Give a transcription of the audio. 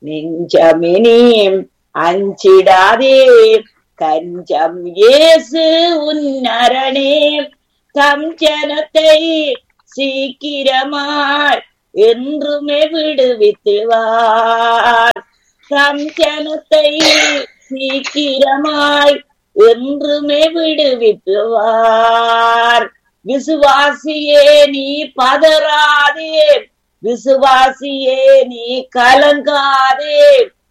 நெஞ்சமினி அஞ்சிடாதே கஞ்சம் இயேசு உன்னரணே தம் ஜனத்தை சீக்கிரமாய் என்றுமே விடுவித்துவார் தம் ஜனத்தை சீக்கிரமாய் என்றுமே விடுவித்துவார் விசுவாசியே நீ பதறாதே விசுவாசியே நீ கலங்காதே